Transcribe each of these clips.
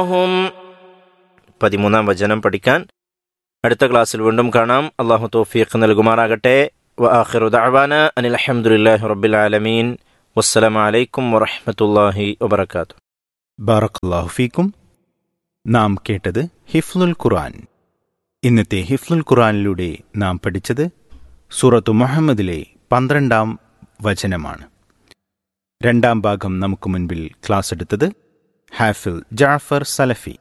ഹും പതിമൂന്നാം വചനം പഠിക്കാൻ അടുത്ത ക്ലാസ്സിൽ വീണ്ടും കാണാം അള്ളാഹു തോഫീഖ് നൽകുമാറാകട്ടെ വആഖിറു ദഅവാന അനിൽ അൽഹംദുലില്ലാഹി റബ്ബിൽ ആലമീൻ വസ്സലാമു അലൈക്കും വറഹ്മത്തുള്ളാഹി വബറകാതുഹു ബാറക്കല്ലാഹു ഫീക്കും നാം കേട്ടത് ഹിഫ്ലുൽ ഖുർആൻ ഇന്നത്തെ ഹിഫ്ലുൽ ഖുർആനിലൂടെ നാം പഠിച്ചത് സൂറത്തു മുഹമ്മദിലെ പന്ത്രണ്ടാം വചനമാണ് രണ്ടാം ഭാഗം നമുക്ക് മുൻപിൽ ക്ലാസ് എടുത്തത് ഹാഫിൽ ജാഫർ സലഫി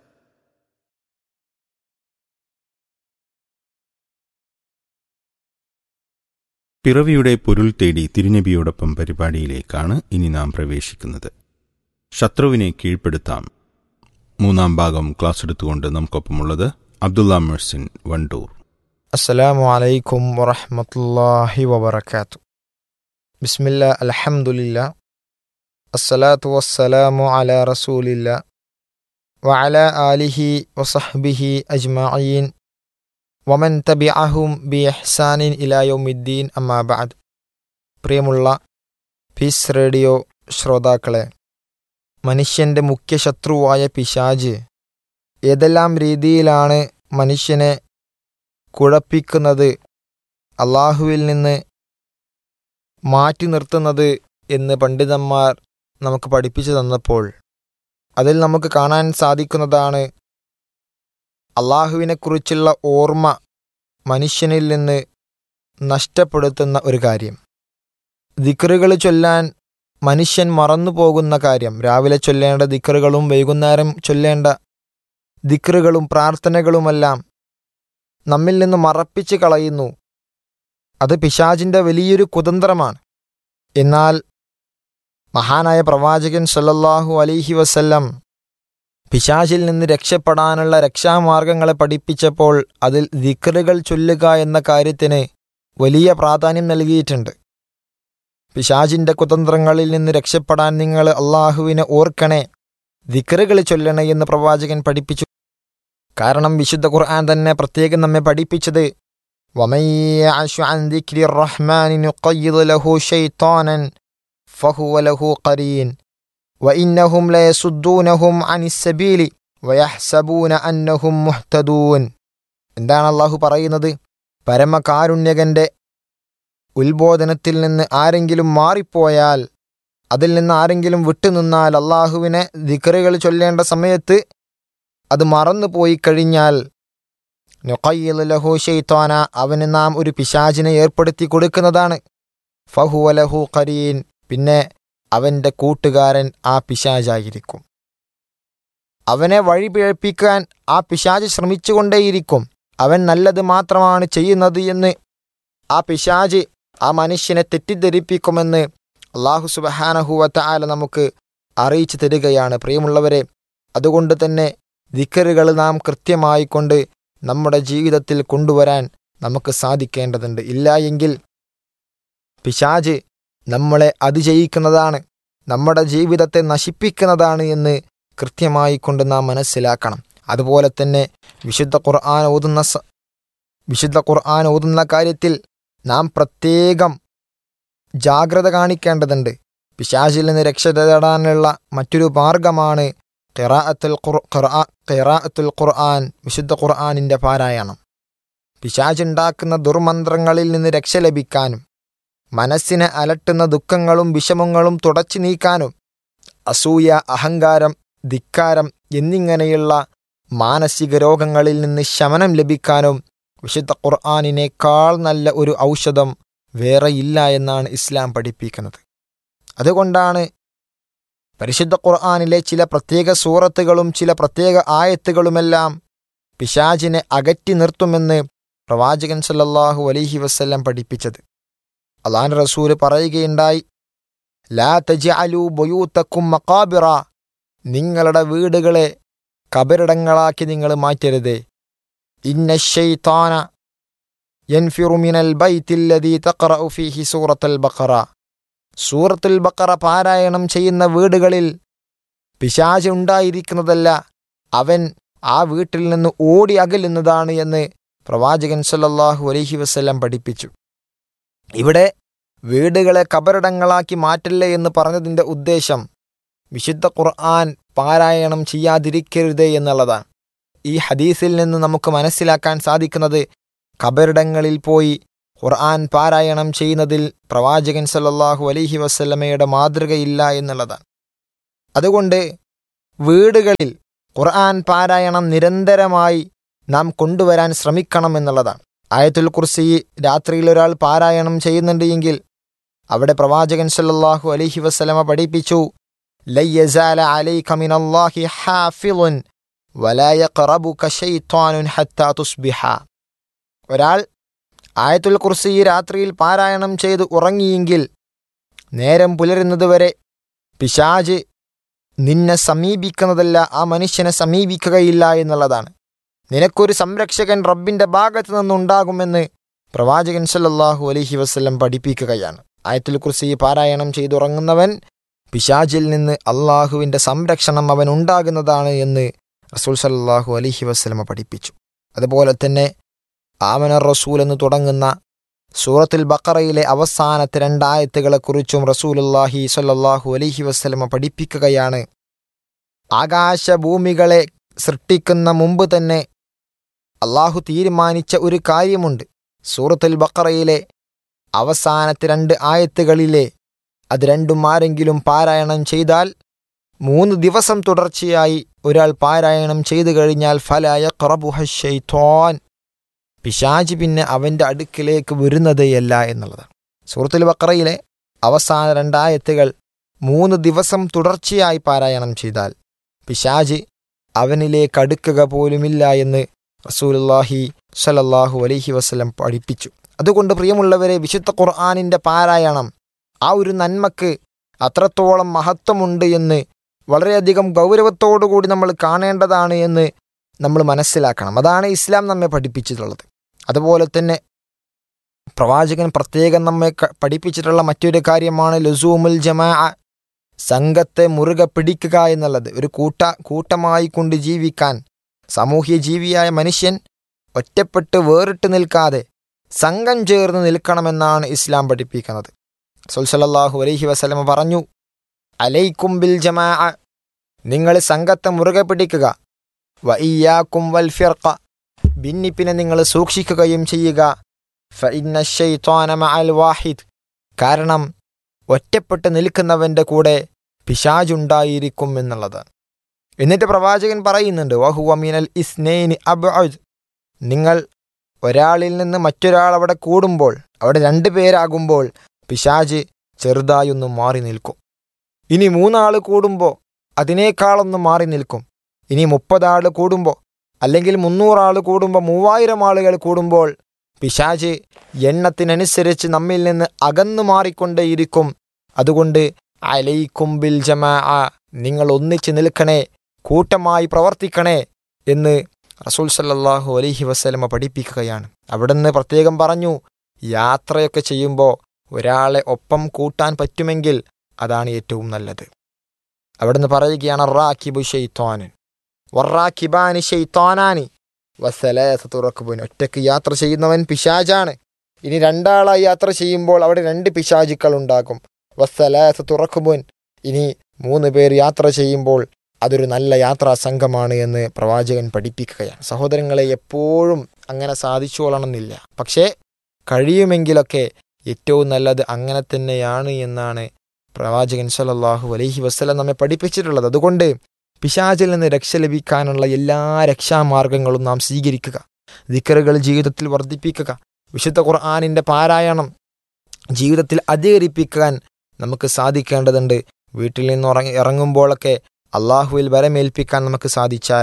പിറവിയുടെ പൊരുൾ തേടി തിരുനബിയോടൊപ്പം പരിപാടിയിലേക്കാണ് ഇനി നാം പ്രവേശിക്കുന്നത് ശത്രുവിനെ കീഴ്പ്പെടുത്താം മൂന്നാം ഭാഗം ക്ലാസ് എടുത്തുകൊണ്ട് നമുക്കൊപ്പമുള്ളത് അബ്ദുള്ള മെഴ്സിൻ വണ്ടൂർ السلام عليكم ورحمة الله وبركاته بسم الله الحمد لله الصلاة والسلام على رسول الله وعلى آله وصحبه أجمعين ومن تبعهم بإحسان إلى يوم الدين أما بعد പ്രിയമുള്ള പീസ് റേഡിയോ ശ്രോതാക്കളെ മനുഷ്യന്റെ മുഖ്യ ശത്രുവായ പിശാജ് ഏതെല്ലാം രീതിയിലാണ് മനുഷ്യനെ കുഴപ്പിക്കുന്നത് അള്ളാഹുവിൽ നിന്ന് മാറ്റി നിർത്തുന്നത് എന്ന് പണ്ഡിതന്മാർ നമുക്ക് പഠിപ്പിച്ചു തന്നപ്പോൾ അതിൽ നമുക്ക് കാണാൻ സാധിക്കുന്നതാണ് അള്ളാഹുവിനെക്കുറിച്ചുള്ള ഓർമ്മ മനുഷ്യനിൽ നിന്ന് നഷ്ടപ്പെടുത്തുന്ന ഒരു കാര്യം ദിക്കറുകൾ ചൊല്ലാൻ മനുഷ്യൻ മറന്നു പോകുന്ന കാര്യം രാവിലെ ചൊല്ലേണ്ട ദിക്കറുകളും വൈകുന്നേരം ചൊല്ലേണ്ട ദിക്കറുകളും പ്രാർത്ഥനകളുമെല്ലാം നമ്മിൽ നിന്ന് മറപ്പിച്ച് കളയുന്നു അത് പിശാജിന്റെ വലിയൊരു കുതന്ത്രമാണ് എന്നാൽ മഹാനായ പ്രവാചകൻ സല്ലല്ലാഹു അലൈഹി വസല്ലം പിശാചിൽ നിന്ന് രക്ഷപ്പെടാനുള്ള രക്ഷാമാർഗങ്ങളെ പഠിപ്പിച്ചപ്പോൾ അതിൽ ദിക്റുകൾ ചൊല്ലുക എന്ന കാര്യത്തിന് വലിയ പ്രാധാന്യം നൽകിയിട്ടുണ്ട് പിശാജിന്റെ കുതന്ത്രങ്ങളിൽ നിന്ന് രക്ഷപ്പെടാൻ നിങ്ങൾ അള്ളാഹുവിനെ ഓർക്കണേ ദിക്റുകൾ ചൊല്ലണേ എന്ന് പ്രവാചകൻ പഠിപ്പിച്ചു കാരണം വിശുദ്ധ ഖുർആൻ തന്നെ പ്രത്യേകം നമ്മെ പഠിപ്പിച്ചത് وَمَن يَعْشُ عَن ذِكْرِ الرَّحْمَنِ نُقَيِّضْ لَهُ شَيْطَانًا فَهُوَ لَهُ قَرِينٌ وَإِنَّهُمْ لَيَصُدُّونَهُمْ عَنِ السَّبِيلِ وَيَحْسَبُونَ أَنَّهُمْ مُهْتَدُونَ എന്താണ് അള്ളാഹു പറയുന്നത് പരമകാരുണ്യകന്റെ ഉത്ബോധനത്തിൽ നിന്ന് ആരെങ്കിലും മാറിപ്പോയാൽ അതിൽ നിന്ന് ആരെങ്കിലും വിട്ടുനിന്നാൽ അള്ളാഹുവിനെ ദിക്കറുകൾ ചൊല്ലേണ്ട സമയത്ത് അത് മറന്നുപോയി കഴിഞ്ഞാൽ ലഹു ഷെയ്ത്താന അവന് നാം ഒരു പിശാചിനെ ഏർപ്പെടുത്തി കൊടുക്കുന്നതാണ് ഫഹുവ ലഹു കരീൻ പിന്നെ അവന്റെ കൂട്ടുകാരൻ ആ പിശാചായിരിക്കും അവനെ വഴി പിഴപ്പിക്കാൻ ആ പിശാച് ശ്രമിച്ചുകൊണ്ടേയിരിക്കും അവൻ നല്ലത് മാത്രമാണ് ചെയ്യുന്നത് എന്ന് ആ പിശാജ് ആ മനുഷ്യനെ തെറ്റിദ്ധരിപ്പിക്കുമെന്ന് അള്ളാഹു സുബഹാനഹുവത്ത ആല നമുക്ക് അറിയിച്ചു തരികയാണ് പ്രിയമുള്ളവരെ അതുകൊണ്ട് തന്നെ ദിക്കറുകൾ നാം കൃത്യമായി കൊണ്ട് നമ്മുടെ ജീവിതത്തിൽ കൊണ്ടുവരാൻ നമുക്ക് സാധിക്കേണ്ടതുണ്ട് ഇല്ല എങ്കിൽ പിശാജ് നമ്മളെ അതിജയിക്കുന്നതാണ് നമ്മുടെ ജീവിതത്തെ നശിപ്പിക്കുന്നതാണ് എന്ന് കൃത്യമായി കൊണ്ട് നാം മനസ്സിലാക്കണം അതുപോലെ തന്നെ വിശുദ്ധ ഖുർആൻ ഓതുന്ന സ- വിശുദ്ധ ഖുർആൻ ഓതുന്ന കാര്യത്തിൽ നാം പ്രത്യേകം ജാഗ്രത കാണിക്കേണ്ടതുണ്ട് പിശാചിൽ നിന്ന് രക്ഷ തേടാനുള്ള മറ്റൊരു മാർഗമാണ് ഖിറാഅത്തുൽ ഖുർ- ഖിറാ- ഖിറാഅത്തുൽ ഖുർആൻ വിശുദ്ധ ഖുർആനിന്റെ പാരായണം പിശാചുണ്ടാക്കുന്ന ദുർമന്ത്രങ്ങളിൽ നിന്ന് രക്ഷ ലഭിക്കാനും മനസ്സിനെ അലട്ടുന്ന ദുഃഖങ്ങളും വിഷമങ്ങളും തുടച്ചു നീക്കാനും അസൂയ അഹങ്കാരം ധിക്കാരം എന്നിങ്ങനെയുള്ള മാനസിക രോഗങ്ങളിൽ നിന്ന് ശമനം ലഭിക്കാനും വിശുദ്ധ ഖുർആാനിനേക്കാൾ നല്ല ഒരു ഔഷധം വേറെയില്ല എന്നാണ് ഇസ്ലാം പഠിപ്പിക്കുന്നത് അതുകൊണ്ടാണ് പരിശുദ്ധ ഖുർആാനിലെ ചില പ്രത്യേക സൂറത്തുകളും ചില പ്രത്യേക ആയത്തുകളുമെല്ലാം പിശാചിനെ അകറ്റി നിർത്തുമെന്ന് പ്രവാചകൻ സല്ലല്ലാഹു അലൈഹി വസ്ല്ലം പഠിപ്പിച്ചത് അള്ളാൻ റസൂല് പറയുകയുണ്ടായി ലാ തജ്അലൂ ബുയൂത്തക്കും മഖാബിറ നിങ്ങളുടെ വീടുകളെ കബറിടങ്ങളാക്കി നിങ്ങൾ മാറ്റരുതേ ഇന്ന ഷൈത്താന യൻഫിറു മിനൽ ബൈത്തില്ലദീ തഖറഉ ഫീഹി സൂറത്തുൽ ബഖറ സൂറത്തുൽ ബഖറ പാരായണം ചെയ്യുന്ന വീടുകളിൽ പിശാച് ഉണ്ടായിരിക്കുന്നതല്ല അവൻ ആ വീട്ടിൽ നിന്ന് ഓടി അകലുന്നതാണ് എന്ന് പ്രവാചകൻ സല്ലല്ലാഹു അലൈഹി വസല്ലം പഠിപ്പിച്ചു ഇവിടെ വീടുകളെ കബറിടങ്ങളാക്കി മാറ്റല്ലേ എന്ന് പറഞ്ഞതിൻ്റെ ഉദ്ദേശം വിശുദ്ധ ഖുർആൻ പാരായണം ചെയ്യാതിരിക്കരുത് എന്നുള്ളതാണ് ഈ ഹദീസിൽ നിന്ന് നമുക്ക് മനസ്സിലാക്കാൻ സാധിക്കുന്നത് കബറിടങ്ങളിൽ പോയി ഖുർആൻ പാരായണം ചെയ്യുന്നതിൽ പ്രവാചകൻ സല്ലല്ലാഹു അലൈഹി വസല്ലമയുടെ മാതൃകയില്ല എന്നുള്ളതാണ് അതുകൊണ്ട് വീടുകളിൽ ഖുർആൻ പാരായണം നിരന്തരമായി നാം കൊണ്ടുവരാൻ ശ്രമിക്കണം എന്നുള്ളതാണ് ആയത്തുൽ കുർസി രാത്രിയിൽ ഒരാൾ പാരായണം ചെയ്യുന്നുണ്ട് എങ്കിൽ അവിടെ പ്രവാചകൻ സല്ലല്ലാഹു അലൈഹി വസല്ലമ പഠിപ്പിച്ചു ലയ്യസാല അലൈക മിനല്ലാഹി ഹാഫിളുൻ വലാ യഖറബുക ശൈത്വാനുൻ ഹത്താ തുസ്ബിഹ ഒരാൾ ആയത്തുൽ കുർസി രാത്രിയിൽ പാരായണം ചെയ്ത് ഉറങ്ങിയെങ്കിൽ നേരം പുലരുന്നതുവരെ പിശാജ് നിന്നെ സമീപിക്കുന്നതല്ല ആ മനുഷ്യനെ സമീപിക്കുകയില്ല എന്നുള്ളതാണ് നിനക്കൊരു സംരക്ഷകൻ റബ്ബിന്റെ ഭാഗത്ത് നിന്നുണ്ടാകുമെന്ന് പ്രവാചകൻ സല്ലല്ലാഹു അലൈഹി വസല്ലം പഠിപ്പിക്കുകയാണ് ആയത്തുൽ കുർസി പാരായണം ചെയ്തുറങ്ങുന്നവൻ പിശാജിൽ നിന്ന് അള്ളാഹുവിന്റെ സംരക്ഷണം അവൻ ഉണ്ടാകുന്നതാണ് എന്ന് റസൂൽ സല്ലല്ലാഹു അലൈഹി വസല്ലമ പഠിപ്പിച്ചു അതുപോലെ തന്നെ ആമന റസൂൽ എന്ന് തുടങ്ങുന്ന സൂറത്തുൽ ബക്കറയിലെ അവസാനത്തെ രണ്ടായത്തുകളെക്കുറിച്ചും റസൂലുല്ലാഹി സല്ലല്ലാഹു അലൈഹി വസല്ലമ പഠിപ്പിക്കുകയാണ് ആകാശഭൂമികളെ സൃഷ്ടിക്കുന്ന മുമ്പ് തന്നെ അള്ളാഹു തീരുമാനിച്ച ഒരു കാര്യമുണ്ട് സൂറത്തുൽ ബക്കറയിലെ അവസാനത്തെ രണ്ട് ആയത്തുകളിലെ അത് രണ്ടും ആരെങ്കിലും പാരായണം ചെയ്താൽ മൂന്ന് ദിവസം തുടർച്ചയായി ഒരാൾ പാരായണം ചെയ്തു കഴിഞ്ഞാൽ ഫലായ ഖറബുഹൈത്തോൻ പിശാജ് പിന്നെ അവൻ്റെ അടുക്കിലേക്ക് വരുന്നതേയല്ല എന്നുള്ളതാണ് സൂറത്തുൽ ബക്കറയിലെ അവസാന രണ്ടായത്തുകൾ മൂന്ന് ദിവസം തുടർച്ചയായി പാരായണം ചെയ്താൽ പിശാജ് അവനിലേക്ക് അടുക്കുക പോലുമില്ല എന്ന് റസൂലുല്ലാഹി സലല്ലാഹു അലൈഹി വസ്ലം പഠിപ്പിച്ചു അതുകൊണ്ട് പ്രിയമുള്ളവരെ വിശുദ്ധ ഖുർആാനിൻ്റെ പാരായണം ആ ഒരു നന്മക്ക് അത്രത്തോളം മഹത്വമുണ്ട് എന്ന് വളരെയധികം ഗൗരവത്തോടുകൂടി നമ്മൾ കാണേണ്ടതാണ് എന്ന് നമ്മൾ മനസ്സിലാക്കണം അതാണ് ഇസ്ലാം നമ്മെ പഠിപ്പിച്ചിട്ടുള്ളത് അതുപോലെ തന്നെ പ്രവാചകൻ പ്രത്യേകം നമ്മെ ക- പഠിപ്പിച്ചിട്ടുള്ള മറ്റൊരു കാര്യമാണ് ലസൂമുൽ ജമാ സംഘത്തെ മുറുകെ പിടിക്കുക എന്നുള്ളത് ഒരു കൂട്ട കൂട്ടമായി കൊണ്ട് ജീവിക്കാൻ സാമൂഹ്യ ജീവിയായ മനുഷ്യൻ ഒറ്റപ്പെട്ട് വേറിട്ട് നിൽക്കാതെ സംഘം ചേർന്ന് നിൽക്കണമെന്നാണ് ഇസ്ലാം പഠിപ്പിക്കുന്നത് സുൽസലല്ലാഹു അലൈഹി വസല്ലമ പറഞ്ഞു അലൈക്കും ബിൽ ജമാ നിങ്ങൾ സംഘത്തെ മുറുകെ പിടിക്കുക വയ്യാക്കും വൽ ഫിർഖ ഭിന്നിപ്പിനെ നിങ്ങൾ സൂക്ഷിക്കുകയും ചെയ്യുക ഫഇന്ന ശൈത്വാന മഅൽ വാഹിദ് കാരണം ഒറ്റപ്പെട്ട് നിൽക്കുന്നവന്റെ കൂടെ പിശാജുണ്ടായിരിക്കും എന്നുള്ളതാണ് എന്നിട്ട് പ്രവാചകൻ പറയുന്നുണ്ട് വഹുവ മിനൽ ഇസ്നൈനി അബ്അദ് നിങ്ങൾ ഒരാളിൽ നിന്ന് മറ്റൊരാൾ അവിടെ കൂടുമ്പോൾ അവിടെ രണ്ടു പേരാകുമ്പോൾ പിശാജ് ചെറുതായൊന്ന് മാറി നിൽക്കും ഇനി മൂന്നാൾ കൂടുമ്പോൾ അതിനേക്കാളൊന്ന് മാറി നിൽക്കും ഇനി മുപ്പതാൾ കൂടുമ്പോൾ അല്ലെങ്കിൽ മുന്നൂറാൾ കൂടുമ്പോൾ മൂവായിരം ആളുകൾ കൂടുമ്പോൾ പിശാജ് എണ്ണത്തിനനുസരിച്ച് നമ്മിൽ നിന്ന് അകന്നു മാറിക്കൊണ്ടേയിരിക്കും അതുകൊണ്ട് അലൈക്കും ബിൽ ജമാ നിങ്ങൾ ഒന്നിച്ച് നിൽക്കണേ കൂട്ടമായി പ്രവർത്തിക്കണേ എന്ന് റസൂൽ സല്ലല്ലാഹു അലൈഹി വസ്ലമ പഠിപ്പിക്കുകയാണ് അവിടുന്ന് പ്രത്യേകം പറഞ്ഞു യാത്രയൊക്കെ ചെയ്യുമ്പോൾ ഒരാളെ ഒപ്പം കൂട്ടാൻ പറ്റുമെങ്കിൽ അതാണ് ഏറ്റവും നല്ലത് അവിടുന്ന് പറയുകയാണ് റാക്കിബു ഷെയ്ത്തോനൻ വറാക്കിബാനി ഷെയ്ത്തോനാനി വസലേസ തുറക്കുബുൻ ഒറ്റയ്ക്ക് യാത്ര ചെയ്യുന്നവൻ പിശാജാണ് ഇനി രണ്ടാളായി യാത്ര ചെയ്യുമ്പോൾ അവിടെ രണ്ട് പിശാചുക്കൾ ഉണ്ടാകും വസലേസ തുറക്കുബുൻ ഇനി മൂന്ന് പേർ യാത്ര ചെയ്യുമ്പോൾ അതൊരു നല്ല യാത്രാ സംഘമാണ് എന്ന് പ്രവാചകൻ പഠിപ്പിക്കുകയാണ് സഹോദരങ്ങളെ എപ്പോഴും അങ്ങനെ സാധിച്ചുകൊള്ളണമെന്നില്ല പക്ഷേ കഴിയുമെങ്കിലൊക്കെ ഏറ്റവും നല്ലത് അങ്ങനെ തന്നെയാണ് എന്നാണ് പ്രവാചകൻ സല്ലല്ലാഹു അലൈഹി വസ്ലം നമ്മെ പഠിപ്പിച്ചിട്ടുള്ളത് അതുകൊണ്ട് പിശാചിൽ നിന്ന് രക്ഷ ലഭിക്കാനുള്ള എല്ലാ രക്ഷാമാർഗങ്ങളും നാം സ്വീകരിക്കുക ദിക്കറുകൾ ജീവിതത്തിൽ വർദ്ധിപ്പിക്കുക വിശുദ്ധ ഖുർആാനിൻ്റെ പാരായണം ജീവിതത്തിൽ അധികരിപ്പിക്കാൻ നമുക്ക് സാധിക്കേണ്ടതുണ്ട് വീട്ടിൽ നിന്ന് ഉറങ്ങി ഇറങ്ങുമ്പോഴൊക്കെ അള്ളാഹുവിൽ വരമേൽപ്പിക്കാൻ നമുക്ക് സാധിച്ചാൽ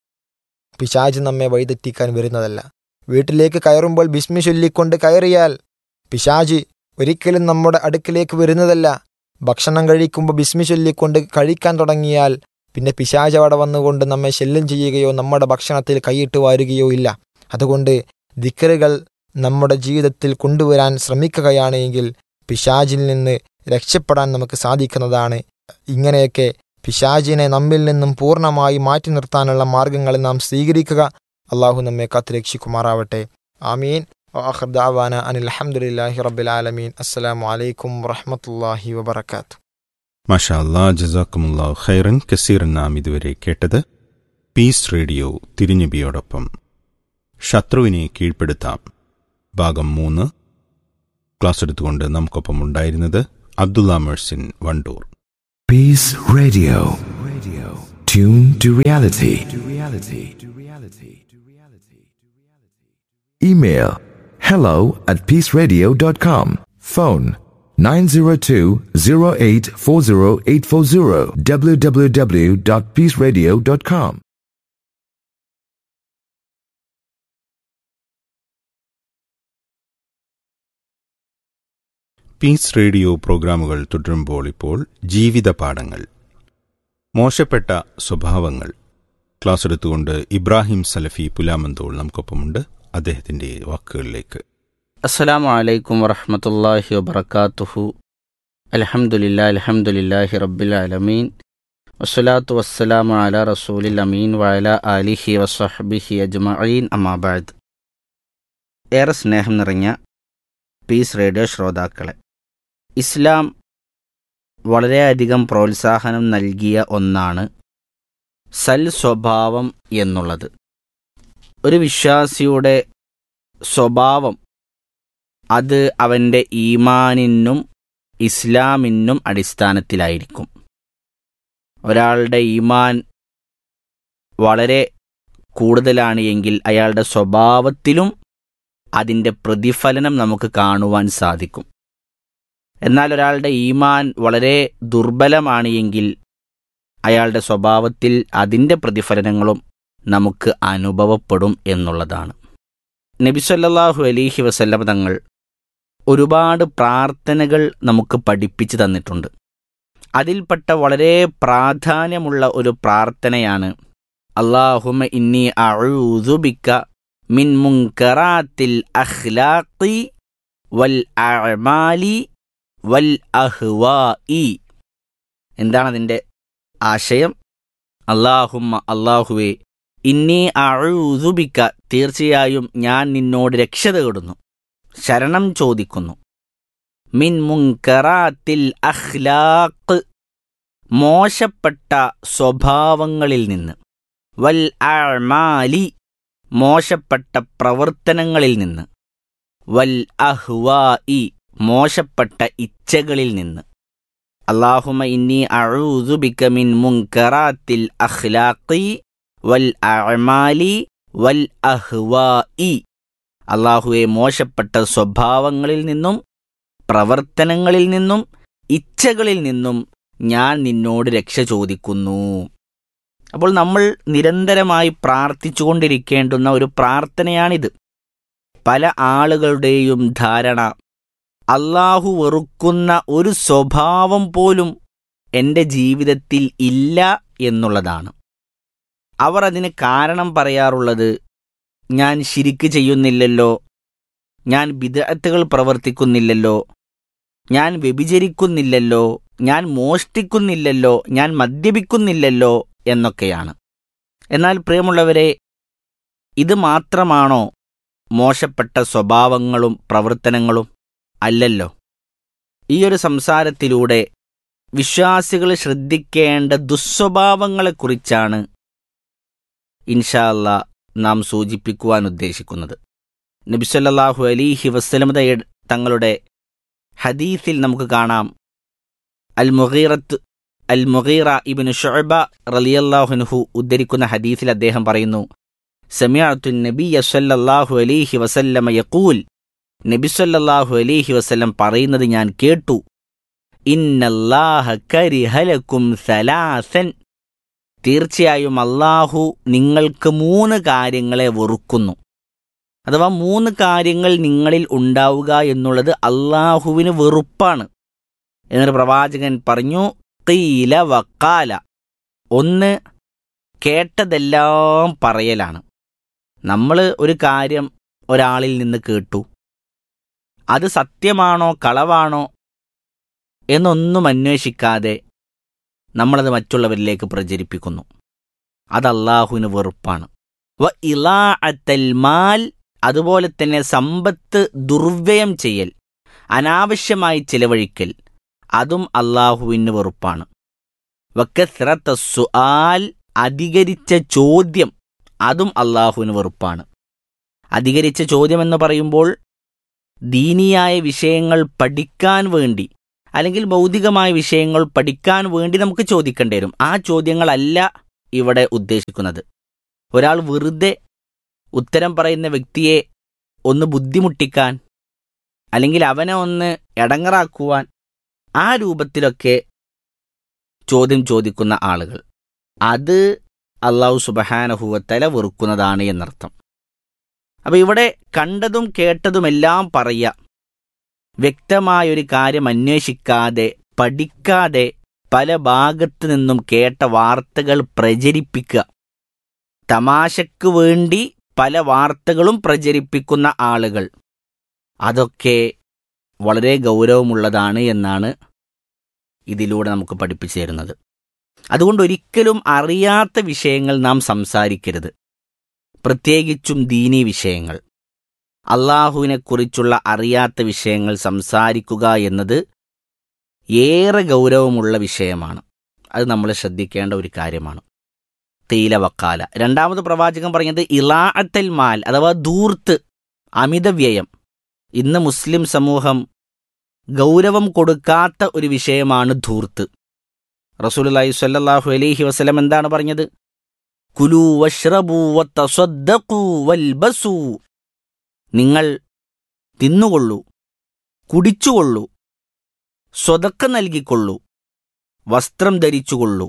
പിശാജ് നമ്മെ വഴിതെറ്റിക്കാൻ വരുന്നതല്ല വീട്ടിലേക്ക് കയറുമ്പോൾ ബിസ്മി ചൊല്ലിക്കൊണ്ട് കയറിയാൽ പിശാജ് ഒരിക്കലും നമ്മുടെ അടുക്കിലേക്ക് വരുന്നതല്ല ഭക്ഷണം കഴിക്കുമ്പോൾ ബിസ്മി ചൊല്ലിക്കൊണ്ട് കഴിക്കാൻ തുടങ്ങിയാൽ പിന്നെ പിശാജ് അവിടെ വന്നുകൊണ്ട് നമ്മെ ശല്യം ചെയ്യുകയോ നമ്മുടെ ഭക്ഷണത്തിൽ കൈയിട്ട് വാരുകയോ ഇല്ല അതുകൊണ്ട് ദിക്കറുകൾ നമ്മുടെ ജീവിതത്തിൽ കൊണ്ടുവരാൻ ശ്രമിക്കുകയാണ് എങ്കിൽ പിശാജിൽ നിന്ന് രക്ഷപ്പെടാൻ നമുക്ക് സാധിക്കുന്നതാണ് ഇങ്ങനെയൊക്കെ പിശാജിനെ നമ്മിൽ നിന്നും പൂർണ്ണമായി മാറ്റി നിർത്താനുള്ള മാർഗങ്ങൾ നാം സ്വീകരിക്കുക അള്ളാഹു നമ്മെ കാത്തുരക്ഷിക്കുമാറാവട്ടെ ആമീൻ وآخر دعوانا أن الحمد لله رب العالمين السلام عليكم ورحمة الله وبركاته മഷാ അല്ലാ ജസാക്കുമുല്ലാ ഖൈറൻ കസീറൻ നാം ഇതുവരെ കേട്ടത് പീസ് റേഡിയോ തിരുനബിയോടൊപ്പം ശത്രുവിനെ കീഴ്പ്പെടുത്താം ഭാഗം മൂന്ന് ക്ലാസ് എടുത്തുകൊണ്ട് നമുക്കൊപ്പം ഉണ്ടായിരുന്നത് അബ്ദുള്ള മെഴ്സിൻ Wandoor Peace Radio. Radio. Tune to reality. To reality. To reality. To reality. Email hello at peaceradio.com. Phone 902-0840840 www.peaceradio.com. Peace radio പ്രോഗ്രാമുകൾ തുടരുമ്പോൾ ഇപ്പോൾ ജീവിത പാഠങ്ങൾ മോശപ്പെട്ട സ്വഭാവങ്ങൾ ക്ലാസ് എടുത്തുകൊണ്ട് ഇബ്രാഹിം സലഫി പുലാമന്തോൾ നമുക്കൊപ്പമുണ്ട് അദ്ദേഹത്തിന്റെ വാക്കുകളിലേക്ക് അസ്സലാമു അലൈക്കും വറഹ്മത്തുള്ളാഹി വബറകാതുഹു അൽഹംദുലില്ലാ അൽഹംദുലില്ലാഹി റബ്ബിൽ ആലമീൻ വസ്സലാത്തു വസ്സലാമു അലാ റസൂലിൽ അമീൻ വഅല ആലിഹി വസ്വഹ്ബിഹി അജ്മഈൻ അമ്മാ ബഅദ് ഏറെ സ്നേഹം നിറഞ്ഞ പീസ് റേഡിയോ ശ്രോതാക്കളെ ഇസ്ലാം വളരെയധികം പ്രോത്സാഹനം നൽകിയ ഒന്നാണ് സൽ സ്വഭാവം എന്നുള്ളത് ഒരു വിശ്വാസിയുടെ സ്വഭാവം അത് അവൻ്റെ ഈമാനിനും ഇസ്ലാമിനും അടിസ്ഥാനത്തിലായിരിക്കും ഒരാളുടെ ഈമാൻ വളരെ കൂടുതലാണ് എങ്കിൽ അയാളുടെ സ്വഭാവത്തിലും അതിൻ്റെ പ്രതിഫലനം നമുക്ക് കാണുവാൻ സാധിക്കും എന്നാൽ ഒരാളുടെ ഈമാൻ വളരെ ദുർബലമാണ് എങ്കിൽ അയാളുടെ സ്വഭാവത്തിൽ അതിൻ്റെ പ്രതിഫലനങ്ങളും നമുക്ക് അനുഭവപ്പെടും എന്നുള്ളതാണ് നബിസല്ലാഹു അലൈഹി വസല്ലമ തങ്ങൾ ഒരുപാട് പ്രാർത്ഥനകൾ നമുക്ക് പഠിപ്പിച്ചു തന്നിട്ടുണ്ട് അതിൽപ്പെട്ട വളരെ പ്രാധാന്യമുള്ള ഒരു പ്രാർത്ഥനയാണ് അള്ളാഹുമ ഇന്നി അഊദുബിക്ക മിൻ മുൻകറാത്തിൽ അഖ്ലാഖി വൽ അഅമാലി വൽ അഹ്വാഇ എന്താണ് അതിൻ്റെ ആശയം അള്ളാഹുമ്മ അള്ളാഹുവേ ഇന്നി അഴൂതുബിക്ക തീർച്ചയായും ഞാൻ നിന്നോട് രക്ഷ തേടുന്നു ശരണം ചോദിക്കുന്നു മിൻ മുൻകറാത്തിൽ അഖ്ലാഖ് മോശപ്പെട്ട സ്വഭാവങ്ങളിൽ നിന്ന് വൽ അമാലി മോശപ്പെട്ട പ്രവർത്തനങ്ങളിൽ നിന്ന് വൽ അഹ്വാഇ മോശപ്പെട്ട ഇച്ഛകളിൽ നിന്ന് അള്ളാഹുമ ഇന്നി അഴൂതുബിക്ക മിൻ മുൻകറാത്തിൽ അഖ്ലാഖി വൽ അമാലി വൽ അഹ്വാഇ അള്ളാഹുവെ മോശപ്പെട്ട സ്വഭാവങ്ങളിൽ നിന്നും പ്രവർത്തനങ്ങളിൽ നിന്നും ഇച്ഛകളിൽ നിന്നും ഞാൻ നിന്നോട് രക്ഷ ചോദിക്കുന്നു അപ്പോൾ നമ്മൾ നിരന്തരമായി പ്രാർത്ഥിച്ചുകൊണ്ടിരിക്കേണ്ടുന്ന ഒരു പ്രാർത്ഥനയാണിത് പല ആളുകളുടെയും ധാരണ അള്ളാഹു വെറുക്കുന്ന ഒരു സ്വഭാവം പോലും എൻ്റെ ജീവിതത്തിൽ ഇല്ല എന്നുള്ളതാണ് അവർ അതിന് കാരണം പറയാറുള്ളത് ഞാൻ ശിരിക്ക് ചെയ്യുന്നില്ലല്ലോ ഞാൻ വിദഗ്ധകൾ പ്രവർത്തിക്കുന്നില്ലല്ലോ ഞാൻ വ്യഭിചരിക്കുന്നില്ലല്ലോ ഞാൻ മോഷ്ടിക്കുന്നില്ലല്ലോ ഞാൻ മദ്യപിക്കുന്നില്ലല്ലോ എന്നൊക്കെയാണ് എന്നാൽ പ്രിയമുള്ളവരെ ഇത് മാത്രമാണോ മോശപ്പെട്ട സ്വഭാവങ്ങളും പ്രവർത്തനങ്ങളും അല്ലല്ലോ ഈ ഒരു സംസാരത്തിലൂടെ വിശ്വാസികൾ ശ്രദ്ധിക്കേണ്ട ദുസ്വഭാവങ്ങളെക്കുറിച്ചാണ് ഇൻഷാല്ല നാം സൂചിപ്പിക്കുവാൻ ഉദ്ദേശിക്കുന്നത് നബിസല്ലാഹു അലിഹി വസ്ലമത തങ്ങളുടെ ഹദീസിൽ നമുക്ക് കാണാം അൽ മുഗീറത്ത് അൽ മുഗീറ ഇബിന് ഷുഅബ റലിയല്ലാഹുനുഹു ഉദ്ധരിക്കുന്ന ഹദീസിൽ അദ്ദേഹം പറയുന്നു സമിഅത്തു നബിയ സല്ലല്ലാഹു അലൈഹി വസല്ലമ യഖൂൽ നബി സല്ലല്ലാഹു അലൈഹി വസല്ലം പറയുന്നത് ഞാൻ കേട്ടു ഇന്നല്ലാഹ കരിഹലക്കും സലാസൻ തീർച്ചയായും അള്ളാഹു നിങ്ങൾക്ക് മൂന്ന് കാര്യങ്ങളെ വെറുക്കുന്നു അഥവാ മൂന്ന് കാര്യങ്ങൾ നിങ്ങളിൽ ഉണ്ടാവുക എന്നുള്ളത് അള്ളാഹുവിന് വെറുപ്പാണ് എന്നൊരു പ്രവാചകൻ പറഞ്ഞു കീല വക്കാല ഒന്ന് കേട്ടതെല്ലാം പറയലാണ് നമ്മൾ ഒരു കാര്യം ഒരാളിൽ നിന്ന് കേട്ടു അത് സത്യമാണോ കളവാണോ എന്നൊന്നും അന്വേഷിക്കാതെ നമ്മളത് മറ്റുള്ളവരിലേക്ക് പ്രചരിപ്പിക്കുന്നു അത് അള്ളാഹുവിന് വെറുപ്പാണ് വ ഇലാ മാൽ അതുപോലെ തന്നെ സമ്പത്ത് ദുർവ്യയം ചെയ്യൽ അനാവശ്യമായി ചിലവഴിക്കൽ അതും അള്ളാഹുവിന് വെറുപ്പാണ് വക്കസ്രത്ത സുആൽ അധികരിച്ച ചോദ്യം അതും അള്ളാഹുവിന് വെറുപ്പാണ് അധികരിച്ച ചോദ്യം എന്ന് പറയുമ്പോൾ ദീനിയായ വിഷയങ്ങൾ പഠിക്കാൻ വേണ്ടി അല്ലെങ്കിൽ ഭൗതികമായ വിഷയങ്ങൾ പഠിക്കാൻ വേണ്ടി നമുക്ക് ചോദിക്കേണ്ടി വരും ആ ചോദ്യങ്ങളല്ല ഇവിടെ ഉദ്ദേശിക്കുന്നത് ഒരാൾ വെറുതെ ഉത്തരം പറയുന്ന വ്യക്തിയെ ഒന്ന് ബുദ്ധിമുട്ടിക്കാൻ അല്ലെങ്കിൽ അവനെ ഒന്ന് എടങ്ങറാക്കുവാൻ ആ രൂപത്തിലൊക്കെ ചോദ്യം ചോദിക്കുന്ന ആളുകൾ അത് അള്ളാഹു സുബഹാനഹുവത്തല വെറുക്കുന്നതാണ് എന്നർത്ഥം അപ്പൊ ഇവിടെ കണ്ടതും കേട്ടതുമെല്ലാം പറയുക വ്യക്തമായൊരു കാര്യം അന്വേഷിക്കാതെ പഠിക്കാതെ പല ഭാഗത്തു നിന്നും കേട്ട വാർത്തകൾ പ്രചരിപ്പിക്കുക തമാശക്ക് വേണ്ടി പല വാർത്തകളും പ്രചരിപ്പിക്കുന്ന ആളുകൾ അതൊക്കെ വളരെ ഗൗരവമുള്ളതാണ് എന്നാണ് ഇതിലൂടെ നമുക്ക് പഠിപ്പിച്ചു തരുന്നത് അതുകൊണ്ട് ഒരിക്കലും അറിയാത്ത വിഷയങ്ങൾ നാം സംസാരിക്കരുത് പ്രത്യേകിച്ചും ദീനീ വിഷയങ്ങൾ അള്ളാഹുവിനെക്കുറിച്ചുള്ള അറിയാത്ത വിഷയങ്ങൾ സംസാരിക്കുക എന്നത് ഏറെ ഗൗരവമുള്ള വിഷയമാണ് അത് നമ്മൾ ശ്രദ്ധിക്കേണ്ട ഒരു കാര്യമാണ് തേയില വക്കാല രണ്ടാമത് പ്രവാചകൻ പറഞ്ഞത് ഇലാഅത്തൽ മാൽ അഥവാ ധൂർത്ത് അമിതവ്യയം ഇന്ന് മുസ്ലിം സമൂഹം ഗൗരവം കൊടുക്കാത്ത ഒരു വിഷയമാണ് ധൂർത്ത് റസൂലുള്ളാഹി സ്വല്ലല്ലാഹു അലൈഹി വസല്ലം എന്താണ് പറഞ്ഞത് കുലു വഷ്റബു വതസദ്ദഖു വൽബസു നിങ്ങൾ തിന്നുകൊള്ളൂ കുടിച്ചുകൊള്ളൂ സ്വതക്ക നൽകിക്കൊള്ളൂ വസ്ത്രം ധരിച്ചുകൊള്ളൂ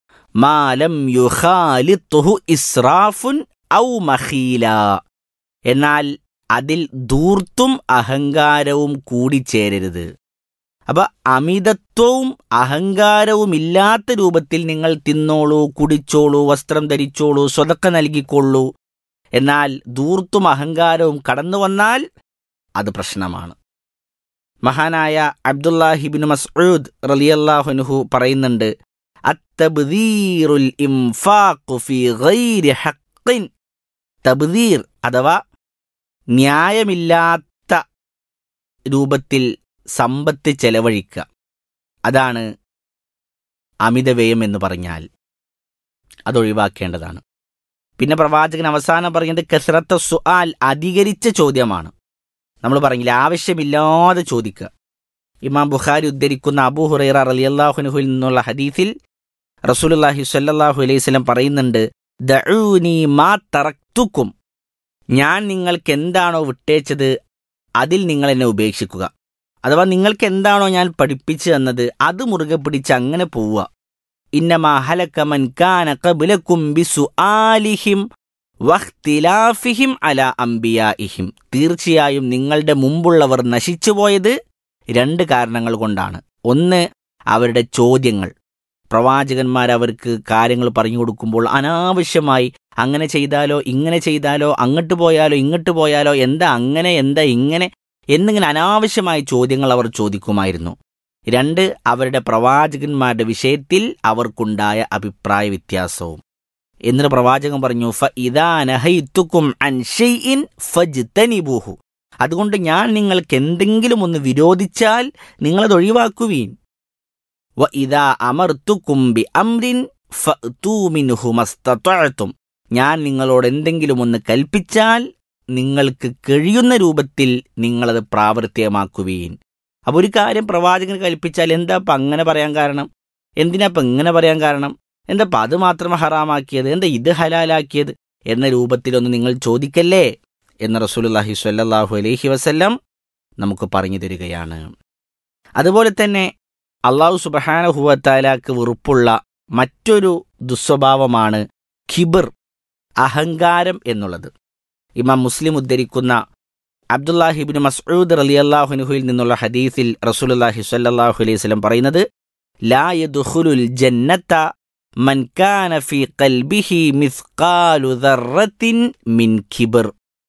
മാലം യുഹാലിത്തുഹു ഇസ്രാഫുൻ ഔ മഹീല എന്നാൽ അതിൽ ധൂർത്തും അഹങ്കാരവും കൂടിച്ചേരരുത് അപ്പൊ അമിതത്വവും അഹങ്കാരവും ഇല്ലാത്ത രൂപത്തിൽ നിങ്ങൾ തിന്നോളൂ കുടിച്ചോളൂ വസ്ത്രം ധരിച്ചോളൂ സ്വതക്ക നൽകിക്കൊള്ളൂ എന്നാൽ ധൂർത്തും അഹങ്കാരവും കടന്നു വന്നാൽ അത് പ്രശ്നമാണ് മഹാനായ അബ്ദുല്ലാഹിബിൻ മസ്ഊദ് റലിയല്ലാഹുനുഹു പറയുന്നുണ്ട് അത്തബ്ദീറുൽ ഇംഫാഖു ഫീ ഗൈരി ഹഖ്ഖിൻ തബ്ദീർ അഥവാ ന്യായമില്ലാത്ത രൂപത്തിൽ സമ്പത്ത് ചെലവഴിക്കുക അതാണ് അമിതവ്യയം എന്ന് പറഞ്ഞാൽ അതൊഴിവാക്കേണ്ടതാണ് പിന്നെ പ്രവാചകൻ അവസാനം പറയുന്നത് കസറത്ത സുആൽ അധികരിച്ച ചോദ്യമാണ് നമ്മൾ പറഞ്ഞില്ല ആവശ്യമില്ലാതെ ചോദിക്കുക ഇമാം ബുഖാരി ഉദ്ധരിക്കുന്ന അബൂ ഹുറൈറ റളിയല്ലാഹുനുഹുൽ നിന്നുള്ള ഹദീസിൽ റസൂലുള്ളാഹി സ്വല്ലല്ലാഹു അലൈഹി വസല്ലം പറയുന്നുണ്ട് ദഊനി മാ തറക്തുക്കും ഞാൻ നിങ്ങൾക്ക് എന്താണോ വിട്ടേച്ചത് അതിൽ നിങ്ങൾ എന്നെ ഉപേക്ഷിക്കുക അഥവാ നിങ്ങൾക്ക് എന്താണോ ഞാൻ പഠിപ്പിച്ചു തന്നത് അത് മുറുകെ പിടിച്ച് അങ്ങനെ പോവുക ഇന്നമാ ഹലക മൻ കാന ഖബ്ലകും ബിസുആലിഹിം വഖ്തിലാഫിഹിം അല അംബിയാഇഹിം തീർച്ചയായും നിങ്ങളുടെ മുമ്പുള്ളവർ നശിച്ചുപോയത് രണ്ട് കാരണങ്ങൾ കൊണ്ടാണ് ഒന്ന് അവരുടെ ചോദ്യങ്ങൾ പ്രവാചകന്മാർ അവർക്ക് കാര്യങ്ങൾ പറഞ്ഞു കൊടുക്കുമ്പോൾ അനാവശ്യമായി അങ്ങനെ ചെയ്താലോ ഇങ്ങനെ ചെയ്താലോ അങ്ങോട്ട് പോയാലോ ഇങ്ങോട്ട് പോയാലോ എന്താ അങ്ങനെ എന്താ ഇങ്ങനെ എന്നിങ്ങനെ അനാവശ്യമായ ചോദ്യങ്ങൾ അവർ ചോദിക്കുമായിരുന്നു രണ്ട് അവരുടെ പ്രവാചകന്മാരുടെ വിഷയത്തിൽ അവർക്കുണ്ടായ അഭിപ്രായ വ്യത്യാസവും എന്നിട്ട് പ്രവാചകൻ പറഞ്ഞു ഫ ഇദാനഹൈത്തുക്കും അൻ ഷൈഇൻ ഫജ്തനിബൂഹു അതുകൊണ്ട് ഞാൻ നിങ്ങൾക്ക് എന്തെങ്കിലും ഒന്ന് വിരോധിച്ചാൽ നിങ്ങളത് ഒഴിവാക്കുവീൻ വ ഇദാ അമർത്തുക്കും ബി അംരിൻ ഫഅ്തൂ മിൻഹു മസ്തതഅ്തും ഞാൻ നിങ്ങളോട് എന്തെങ്കിലും ഒന്ന് കൽപ്പിച്ചാൽ നിങ്ങൾക്ക് കഴിയുന്ന രൂപത്തിൽ നിങ്ങളത് പ്രാവർത്തികമാക്കുവീൻ അപ്പോൾ ഒരു കാര്യം പ്രവാചകന് കൽപ്പിച്ചാൽ എന്താ ഇപ്പം അങ്ങനെ പറയാൻ കാരണം എന്തിനാ ഇപ്പം ഇങ്ങനെ പറയാൻ കാരണം എന്താ ഇപ്പം അത് മാത്രം ഹറാമാക്കിയത് എന്താ ഇത് ഹലാലാക്കിയത് എന്ന രൂപത്തിലൊന്ന് നിങ്ങൾ ചോദിക്കല്ലേ എന്ന് റസൂലുള്ളാഹി സ്വല്ലല്ലാഹു അലൈഹി വസല്ലം നമുക്ക് പറഞ്ഞു തരികയാണ് അതുപോലെ തന്നെ അള്ളാഹു സുബഹാനഹുവത്താലാക്ക് വെറുപ്പുള്ള മറ്റൊരു ദുസ്വഭാവമാണ് ഖിബർ അഹങ്കാരം എന്നുള്ളത് ഇമാം മുസ്ലിം ഉദ്ധരിക്കുന്ന അബ്ദുല്ലാഹിബിൻ മസ്ഊദ് റലിയല്ലാഹുനുഹുയിൽ നിന്നുള്ള ഹദീസിൽ റസൂലുള്ളാഹി സ്വല്ലല്ലാഹു അലൈഹി വസല്ലം പറയുന്നത് ലാ യദ്ഖുലുൽ ജന്നത മൻ കാന ഫീ ഖൽബിഹി മിസ്ഖാലു ദർറത്തിൻ മിൻ കിബർ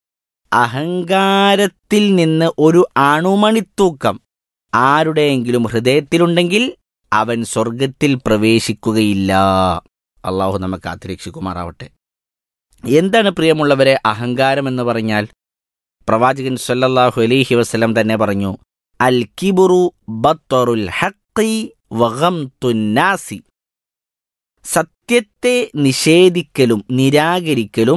അഹങ്കാരത്തിൽ നിന്ന് ഒരു അണുമണിത്തൂക്കം ആരുടെയെങ്കിലും ഹൃദയത്തിലുണ്ടെങ്കിൽ അവൻ സ്വർഗത്തിൽ പ്രവേശിക്കുകയില്ല അള്ളാഹു നമുക്ക് കാത്തിരക്ഷിക്കുമാറാവട്ടെ എന്താണ് പ്രിയമുള്ളവരെ അഹങ്കാരം എന്ന് പറഞ്ഞാൽ പ്രവാചകൻ സല്ലല്ലാഹു അലൈഹി വസല്ലം തന്നെ പറഞ്ഞു അൽ കിബുറു ബത്തറുൽ ഹഖ് ഹക്കി വഗംതുന്നാസി സത്യത്തെ നിഷേധിക്കലും നിരാകരിക്കലും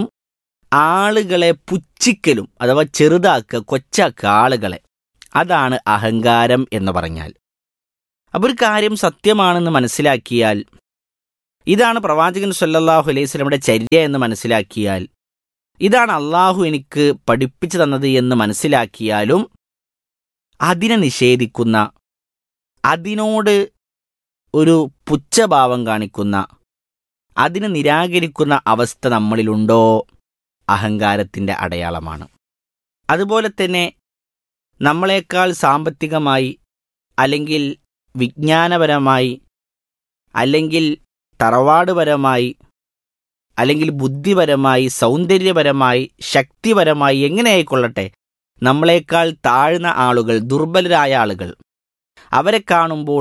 ആളുകളെ പുച്ഛിക്കലും അഥവാ ചെറുതാക്കുക കൊച്ചാക്കുക ആളുകളെ അതാണ് അഹങ്കാരം എന്ന് പറഞ്ഞാൽ അപ്പോൾ ഒരു കാര്യം സത്യമാണെന്ന് മനസ്സിലാക്കിയാൽ ഇതാണ് പ്രവാചകൻ സല്ലല്ലാഹു അലൈഹി സ്വലമിയുടെ ചര്യ എന്ന് മനസ്സിലാക്കിയാൽ ഇതാണ് അള്ളാഹു എനിക്ക് പഠിപ്പിച്ചു തന്നത് എന്ന് മനസ്സിലാക്കിയാലും അതിനെ നിഷേധിക്കുന്ന അതിനോട് ഒരു പുച്ഛഭാവം കാണിക്കുന്ന അതിനെ നിരാകരിക്കുന്ന അവസ്ഥ നമ്മളിലുണ്ടോ അഹങ്കാരത്തിൻ്റെ അടയാളമാണ് അതുപോലെ തന്നെ നമ്മളെക്കാൾ സാമ്പത്തികമായി അല്ലെങ്കിൽ വിജ്ഞാനപരമായി അല്ലെങ്കിൽ തറവാടുപരമായി അല്ലെങ്കിൽ ബുദ്ധിപരമായി സൗന്ദര്യപരമായി ശക്തിപരമായി എങ്ങനെ ആയിക്കൊള്ളട്ടെ നമ്മളെക്കാൾ താഴ്ന്ന ആളുകൾ ദുർബലരായ ആളുകൾ അവരെ കാണുമ്പോൾ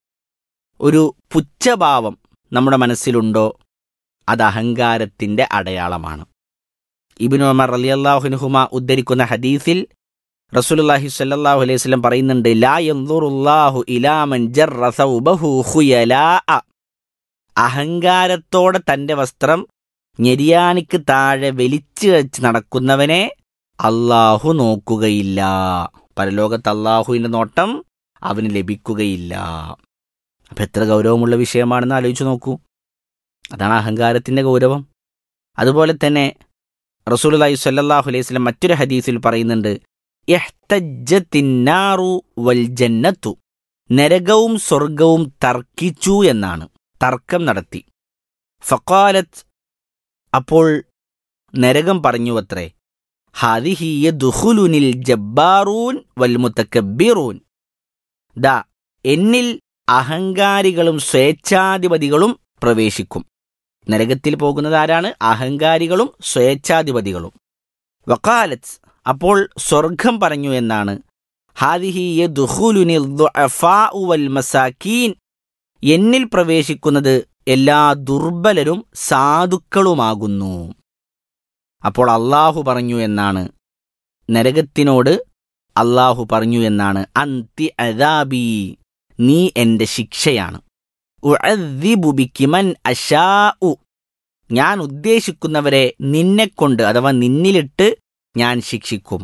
ഒരു പുച്ഛഭാവം നമ്മുടെ മനസ്സിലുണ്ടോ അത് അഹങ്കാരത്തിൻ്റെ അടയാളമാണ് ഇബിൻ ഉമർ അലിയല്ലാഹുനുഹുമ ഉദ്ധരിക്കുന്ന ഹദീസിൽ റസൂലുള്ളാഹി സ്വല്ലല്ലാഹു അലൈഹി വസല്ലം പറയുന്നുണ്ട് ലാ യൻദുറുല്ലാഹു ഇലാ മൻ ജർറ സൗബഹു ഖുയലാഅ അഹങ്കാരത്തോടെ തൻ്റെ വസ്ത്രം ഞെരിയാണിക്ക് താഴെ വലിച്ചു വെച്ച് നടക്കുന്നവനെ അള്ളാഹു നോക്കുകയില്ല പരലോകത്ത് അള്ളാഹുവിൻ്റെ നോട്ടം അവന് ലഭിക്കുകയില്ല അപ്പം എത്ര ഗൗരവമുള്ള വിഷയമാണെന്ന് ആലോചിച്ച് നോക്കൂ അതാണ് അഹങ്കാരത്തിൻ്റെ ഗൗരവം അതുപോലെ തന്നെ റസൂലുള്ളാഹി സ്വല്ലല്ലാഹു അലൈഹി വസല്ലം മറ്റൊരു ഹദീസിൽ പറയുന്നുണ്ട് ഇഹ്തജ്ജത്തിന്നാറു വൽ ജന്നത്തു നരകവും സ്വർഗവും തർക്കിച്ചു എന്നാണ് തർക്കം നടത്തി ഫക്കാലത്ത് അപ്പോൾ നരകം പറഞ്ഞു അത്രേ ഹാദിഹിയ ദുഹുലുനിൽ ജബ്ബാറൂൻ വൽ മുത്തക്കബിറൂൻ ദാ എന്നിൽ അഹങ്കാരികളും സ്വേച്ഛാധിപതികളും പ്രവേശിക്കും നരകത്തിൽ പോകുന്നത് ആരാണ് അഹങ്കാരികളും സ്വേച്ഛാധിപതികളും വക്കാലത്ത് അപ്പോൾ സ്വർഗം പറഞ്ഞു എന്നാണ് ഹാദിഹിയ ദുഹുലുനിൽ ദുഅഫാഉ വൽ മസാക്കീൻ എന്നിൽ പ്രവേശിക്കുന്നത് എല്ലാ ദുർബലരും സാധുക്കളുമാകുന്നു അപ്പോൾ അള്ളാഹു പറഞ്ഞു എന്നാണ് നരകത്തിനോട് അള്ളാഹു പറഞ്ഞു എന്നാണ് അന്തി അദാബി നീ എൻ്റെ ശിക്ഷയാണ് ഉഅദ്ദിബു ബിക്കി മൻ അശാഉ ഞാൻ ഉദ്ദേശിക്കുന്നവരെ നിന്നെക്കൊണ്ട് അഥവാ നിന്നിലിട്ട് ഞാൻ ശിക്ഷിക്കും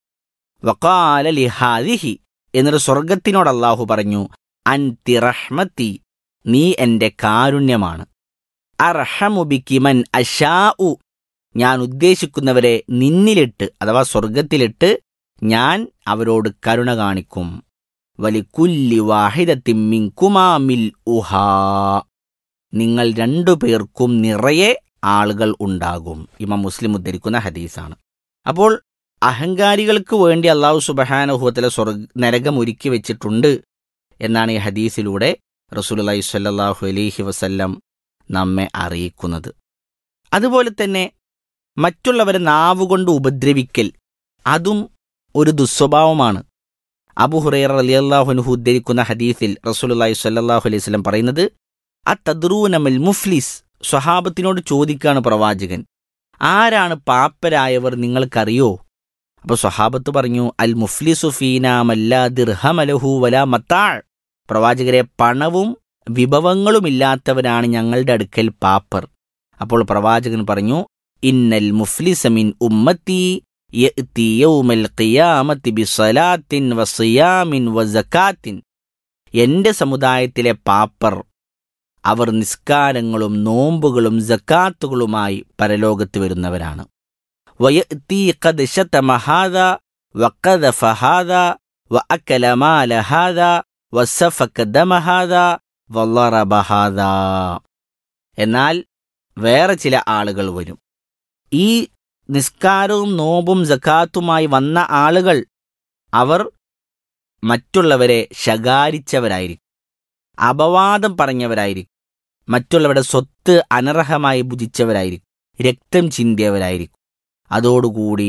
വക്കാല ലിഹാദിഹി എന്നൊരു സ്വർഗത്തിനോട് അള്ളാഹു പറഞ്ഞു അൻതി റഹ്മത്തി നീ എൻ്റെ കാരുണ്യമാണ് അർഹമുബിക്കി മൻ അശാഉ ഞാൻ ഉദ്ദേശിക്കുന്നവരെ നിന്നിലിട്ട് അഥവാ സ്വർഗത്തിലിട്ട് ഞാൻ അവരോട് കരുണ കാണിക്കും വലിക്കുല്ലി വാഹിദത്തിമ്മിങ്കുമാമിൽ ഉഹാ നിങ്ങൾ രണ്ടു പേർക്കും നിറയെ ആളുകൾ ഉണ്ടാകും ഇമാം മുസ്ലിം ഉദ്ധരിക്കുന്ന ഹദീസാണ് അപ്പോൾ അഹങ്കാരികൾക്ക് വേണ്ടി അള്ളാഹു സുബഹാനുഭവത്തിലെ സ്വർഗ നരകം ഒരുക്കി വെച്ചിട്ടുണ്ട് എന്നാണ് ഈ ഹദീസിലൂടെ റസൂലി സ്വല്ലല്ലാഹു അലൈഹി വസല്ലം നമ്മെ അറിയിക്കുന്നത് അതുപോലെ തന്നെ മറ്റുള്ളവരെ നാവുകൊണ്ട് ഉപദ്രവിക്കൽ അതും ഒരു ദുസ്വഭാവമാണ് അബു ഹുറൈറ റളിയല്ലാഹുൻഹു ഉദ്ധരിക്കുന്ന ഹദീസിൽ റസൂലുള്ളാഹി സ്വല്ലല്ലാഹു അലൈഹി വസല്ലം പറയുന്നത് അത്തദ്റൂനമൽ മുഫ്ലിസ് സ്വഹാബത്തിനോട് ചോദിക്കാണ് പ്രവാചകൻ ആരാണ് പാപ്പരായവർ നിങ്ങൾക്കറിയോ അപ്പോൾ സ്വഹാബത്ത് പറഞ്ഞു അൽ മുഫ്ലിസു ഫീനാമല്ല ദിർഹമലഹു വല മത്താൾ പ്രവാചകരെ പണവും വിഭവങ്ങളുമില്ലാത്തവരാണ് ഞങ്ങളുടെ അടുക്കൽ പാപ്പർ അപ്പോൾ പ്രവാചകൻ പറഞ്ഞു ഇന്നൽ മുഫ്ലിസമിൻ ഉമ്മത്തി യഅ്തി യൗമൽ ഖിയാമത്തി ബിസ്സലാത്തിൻ വസിയാമിൻ വസക്കാത്തിൻ എൻ്റെ സമുദായത്തിലെ പാപ്പർ അവർ നിസ്കാരങ്ങളും നോമ്പുകളും ജക്കാത്തുകളുമായി പരലോകത്ത് വരുന്നവരാണ് വയഅ്തി ഖദ് ശതമ ഹാദാ വഖദഫ ഹാദാ വഅക്കല മാല ഹാദാ വസഫക ദമ ഹാദാ വല്ലറബ ഹാദാ എന്നാൽ വേറെ ചില ആളുകൾ വരും ഈ നിസ്കാരവും നോമ്പും ജക്കാത്തുമായി വന്ന ആളുകൾ അവർ മറ്റുള്ളവരെ ശകാരിച്ചവരായിരിക്കും അപവാദം പറഞ്ഞവരായിരിക്കും മറ്റുള്ളവരുടെ സ്വത്ത് അനർഹമായി ഭുജിച്ചവരായിരിക്കും രക്തം ചിന്തിയവരായിരിക്കും അതോടുകൂടി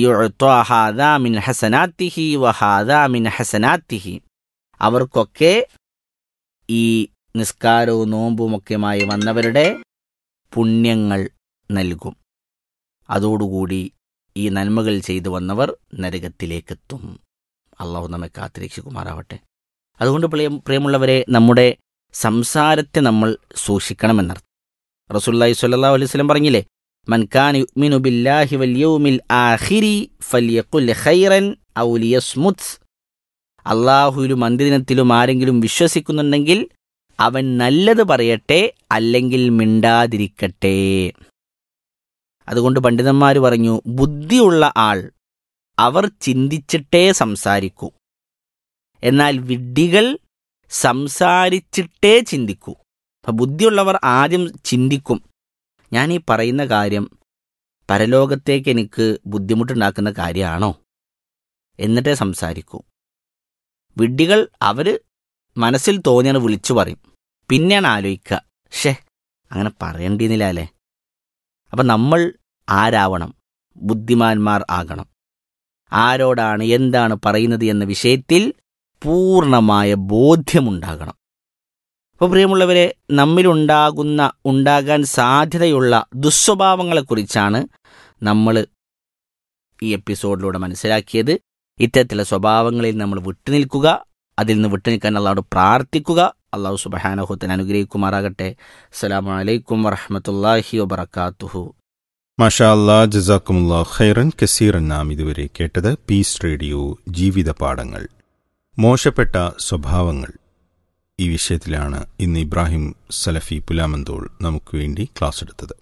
മിൻ ഹസനാത്തിഹി വഹാദാമിൻ ഹസനാത്തിഹി അവർക്കൊക്കെ ഈ നിസ്കാരവും നോമ്പുമൊക്കെയുമായി വന്നവരുടെ പുണ്യങ്ങൾ നൽകും അതോടുകൂടി ഈ നന്മകൾ ചെയ്തു വന്നവർ നരകത്തിലേക്കെത്തും അള്ളാഹു നമ്മെ കാത്തിരക്ഷിക്കുമാറാവട്ടെ അതുകൊണ്ട് പ്രിയ പ്രിയമുള്ളവരെ നമ്മുടെ സംസാരത്തെ നമ്മൾ സൂക്ഷിക്കണമെന്നർത്ഥം റസൂല്ലായി സ്വല്ലല്ലാഹു അലൈഹി വസല്ലം പറഞ്ഞില്ലേ മൻ കാന യുഅ്മിനു ബില്ലാഹി വൽ യൗമിൽ ആഖിരി ഫൽയഖുൽ ഖൈറൻ ഔ ലിയസ്മുത് അള്ളാഹുവിലും അന്ത്യദിനത്തിലും ആരെങ്കിലും വിശ്വസിക്കുന്നുണ്ടെങ്കിൽ അവൻ നല്ലത് പറയട്ടെ അല്ലെങ്കിൽ മിണ്ടാതിരിക്കട്ടെ അതുകൊണ്ട് പണ്ഡിതന്മാർ പറഞ്ഞു ബുദ്ധിയുള്ള ആൾ അവർ ചിന്തിച്ചിട്ടേ സംസാരിക്കൂ എന്നാൽ വിഡ്ഢികൾ സംസാരിച്ചിട്ടേ ചിന്തിക്കൂ അപ്പം ബുദ്ധിയുള്ളവർ ആദ്യം ചിന്തിക്കും ഞാൻ ഈ പറയുന്ന കാര്യം പരലോകത്തേക്ക് എനിക്ക് ബുദ്ധിമുട്ടുണ്ടാക്കുന്ന കാര്യമാണോ എന്നിട്ടേ സംസാരിക്കൂ വിഡ്ഢികൾ അവർ മനസ്സിൽ തോന്നിയാണ് വിളിച്ചു പറയും പിന്നെയാണ് ആലോചിക്കുക ഷേ അങ്ങനെ പറയേണ്ടിയിരുന്നില്ല അല്ലേ അപ്പം നമ്മൾ ആരാവണം ബുദ്ധിമാന്മാർ ആകണം ആരോടാണ് എന്താണ് പറയുന്നത് എന്ന വിഷയത്തിൽ പൂർണ്ണമായ ബോധ്യമുണ്ടാകണം അപ്പോൾ പ്രിയമുള്ളവരെ നമ്മിലുണ്ടാകുന്ന ഉണ്ടാകാൻ സാധ്യതയുള്ള ദുസ്വഭാവങ്ങളെക്കുറിച്ചാണ് നമ്മൾ ഈ എപ്പിസോഡിലൂടെ മനസ്സിലാക്കിയത് ഇത്തരത്തിലുള്ള സ്വഭാവങ്ങളിൽ നമ്മൾ വിട്ടുനിൽക്കുക അതിൽ നിന്ന് വിട്ടുനിൽക്കാൻ അള്ളാഹോട് പ്രാർത്ഥിക്കുക അള്ളാഹു സുബഹാനഹുത്തിന് അനുഗ്രഹിക്കുമാറാകട്ടെ അസ്സലാമു അലൈക്കും വറഹമത്തല്ലാഹി വബർക്കാത്തുഹു മാഷാ അല്ലാ ജസാക്കുമുല്ലാ ഖൈറൻ കസീറൻ നാം ഇതുവരെ കേട്ടത് പീസ് റേഡിയോ ജീവിത പാഠങ്ങൾ മോശപ്പെട്ട സ്വഭാവങ്ങൾ ഈ വിഷയത്തിലാണ് ഇന്ന് ഇബ്രാഹിം സലഫി പുലാമന്തോൾ നമുക്ക് വേണ്ടി ക്ലാസ് എടുത്തത്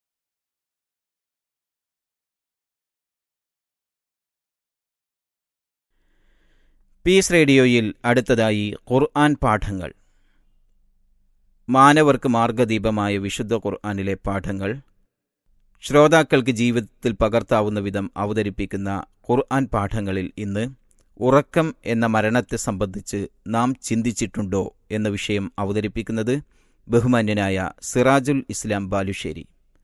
പീസ് റേഡിയോയിൽ അടുത്തതായി ഖുർആൻ പാഠങ്ങൾ മാനവർക്ക് മാർഗദീപമായ വിശുദ്ധ ഖുർആനിലെ പാഠങ്ങൾ ശ്രോതാക്കൾക്ക് ജീവിതത്തിൽ പകർത്താവുന്ന വിധം അവതരിപ്പിക്കുന്ന ഖുർആൻ പാഠങ്ങളിൽ ഇന്ന് ഉറക്കം എന്ന മരണത്തെ സംബന്ധിച്ച് നാം ചിന്തിച്ചിട്ടുണ്ടോ എന്ന വിഷയം അവതരിപ്പിക്കുന്നത് ബഹുമാന്യനായ സിറാജുൽ ഇസ്ലാം ബാലുശ്ശേരി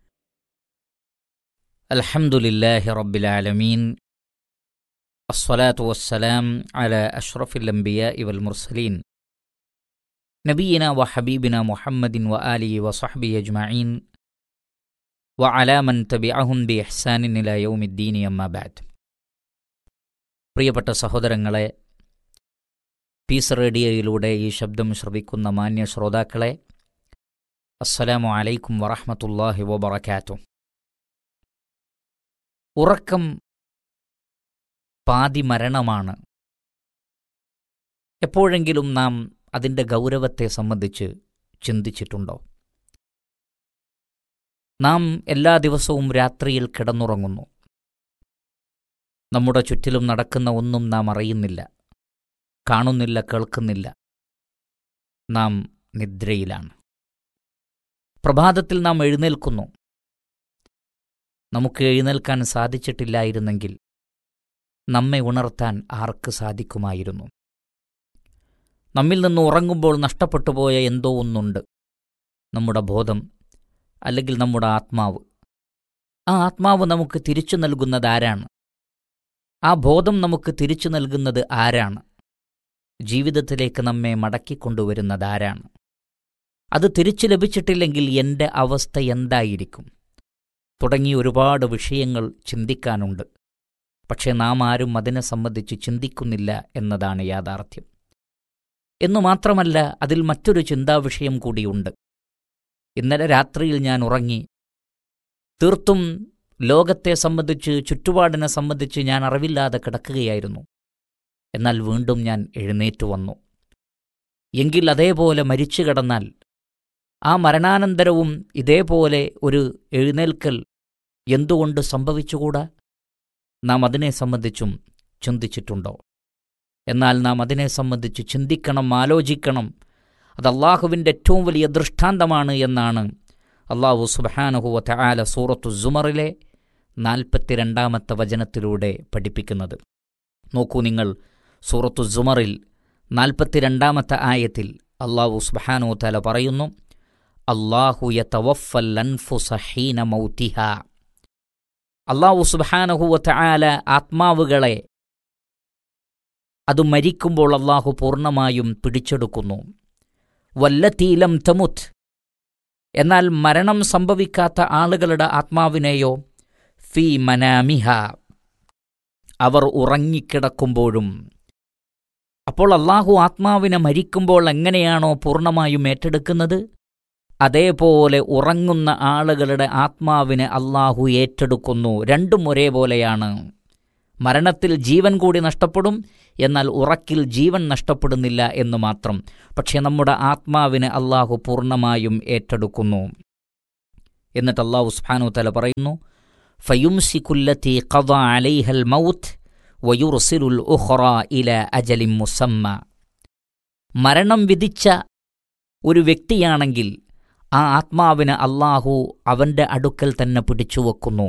الحمد لله رب العالمين الصلاة والسلام على أشرف الأنبياء والمرسلين نبينا وحبيبنا محمد وآله وصحبه أجمعين وعلى من تبعهم بإحسان إلى يوم الدين أما بعد പ്രിയപ്പെട്ട സഹോദരങ്ങളെ പീസ് റേഡിയോയിലൂടെ ഈ ശബ്ദം ശ്രവിക്കുന്ന മാന്യ ശ്രോതാക്കളെ അസ്സലാമു അലൈക്കും വറഹ്മത്തുള്ളാഹി വബറകാതുഹു ഉറക്കം പാതി മരണമാണ് എപ്പോഴെങ്കിലും നാം അതിൻ്റെ ഗൗരവത്തെ സംബന്ധിച്ച് ചിന്തിച്ചിട്ടുണ്ടോ നാം എല്ലാ ദിവസവും രാത്രിയിൽ കിടന്നുറങ്ങുന്നു നമ്മുടെ ചുറ്റിലും നടക്കുന്ന ഒന്നും നാം അറിയുന്നില്ല കാണുന്നില്ല കേൾക്കുന്നില്ല നാം നിദ്രയിലാണ് പ്രഭാതത്തിൽ നാം എഴുന്നേൽക്കുന്നു നമുക്ക് എഴുന്നേൽക്കാൻ സാധിച്ചിട്ടില്ലായിരുന്നെങ്കിൽ നമ്മെ ഉണർത്താൻ ആർക്ക് സാധിക്കുമായിരുന്നു നമ്മിൽ നിന്ന് ഉറങ്ങുമ്പോൾ നഷ്ടപ്പെട്ടുപോയ എന്തോ ഒന്നുണ്ട് നമ്മുടെ ബോധം അല്ലെങ്കിൽ നമ്മുടെ ആത്മാവ് ആ ആത്മാവ് നമുക്ക് തിരിച്ചു നൽകുന്നത് ആരാണ് ആ ബോധം നമുക്ക് തിരിച്ചു നൽകുന്നത് ആരാണ് ജീവിതത്തിലേക്ക് നമ്മെ മടക്കിക്കൊണ്ടുവരുന്നത് ആരാണ് അത് തിരിച്ചു ലഭിച്ചിട്ടില്ലെങ്കിൽ എൻ്റെ അവസ്ഥ എന്തായിരിക്കും തുടങ്ങി ഒരുപാട് വിഷയങ്ങൾ ചിന്തിക്കാനുണ്ട് പക്ഷേ നാം ആരും അതിനെ സംബന്ധിച്ച് ചിന്തിക്കുന്നില്ല എന്നതാണ് യാഥാർത്ഥ്യം എന്നു മാത്രമല്ല അതിൽ മറ്റൊരു ചിന്താവിഷയം കൂടിയുണ്ട് ഇന്നലെ രാത്രിയിൽ ഞാൻ ഉറങ്ങി തീർത്തും ലോകത്തെ സംബന്ധിച്ച് ചുറ്റുപാടിനെ സംബന്ധിച്ച് ഞാൻ അറിവില്ലാതെ കിടക്കുകയായിരുന്നു എന്നാൽ വീണ്ടും ഞാൻ എഴുന്നേറ്റു വന്നു എങ്കിൽ അതേപോലെ മരിച്ചു കിടന്നാൽ ആ മരണാനന്തരവും ഇതേപോലെ ഒരു എഴുന്നേൽക്കൽ എന്തുകൊണ്ട് സംഭവിച്ചുകൂടാ നാം അതിനെ സംബന്ധിച്ചും ചിന്തിച്ചിട്ടുണ്ടോ എന്നാൽ നാം അതിനെ സംബന്ധിച്ച് ചിന്തിക്കണം ആലോചിക്കണം അത് അള്ളാഹുവിൻ്റെ ഏറ്റവും വലിയ ദൃഷ്ടാന്തമാണ് എന്നാണ് അള്ളാഹു സുബാനഹുവ തആല സൂറത്തു സുമറിലെ നാൽപ്പത്തിരണ്ടാമത്തെ വചനത്തിലൂടെ പഠിപ്പിക്കുന്നത് നോക്കൂ നിങ്ങൾ സൂറത്തു സുമറിൽ നാൽപ്പത്തിരണ്ടാമത്തെ ആയത്തിൽ അള്ളാഹു സുബാനു തല പറയുന്നു അള്ളാഹു യതവഫൽ അൻഫുസ ഹീന മൗതിഹ അള്ളാഹു സുബാനഹുവ തആല ആത്മാവുകളെ അത് മരിക്കുമ്പോൾ അള്ളാഹു പൂർണ്ണമായും പിടിച്ചെടുക്കുന്നു വല്ലത്തീലം തമുത്ത് എന്നാൽ മരണം സംഭവിക്കാത്ത ആളുകളുടെ ആത്മാവിനെയോ ഫി മനാമിഹ അവർ ഉറങ്ങിക്കിടക്കുമ്പോഴും അപ്പോൾ അള്ളാഹു ആത്മാവിനെ മരിക്കുമ്പോൾ എങ്ങനെയാണോ പൂർണ്ണമായും ഏറ്റെടുക്കുന്നത് അതേപോലെ ഉറങ്ങുന്ന ആളുകളുടെ ആത്മാവിനെ അള്ളാഹു ഏറ്റെടുക്കുന്നു രണ്ടും ഒരേപോലെയാണ് മരണത്തിൽ ജീവൻ കൂടി നഷ്ടപ്പെടും എന്നാൽ ഉറക്കിൽ ജീവൻ നഷ്ടപ്പെടുന്നില്ല എന്ന് മാത്രം പക്ഷെ നമ്മുടെ ആത്മാവിനെ അള്ളാഹു പൂർണ്ണമായും ഏറ്റെടുക്കുന്നു എന്നിട്ട് അള്ളാഹു സുബ്ഹാനഹു തല പറയുന്നു ഫയുംസിക്കുല്ലത്തി ഖദ അലൈഹൽ മൗത്ത് വയുർസിലുൽ ഉഖ്റ ഇല അജലിം മുസമ്മ മരണം വിധിച്ച ഒരു വ്യക്തിയാണെങ്കിൽ ആ ആത്മാവിന് അള്ളാഹു അവൻ്റെ അടുക്കൽ തന്നെ പിടിച്ചുവെക്കുന്നു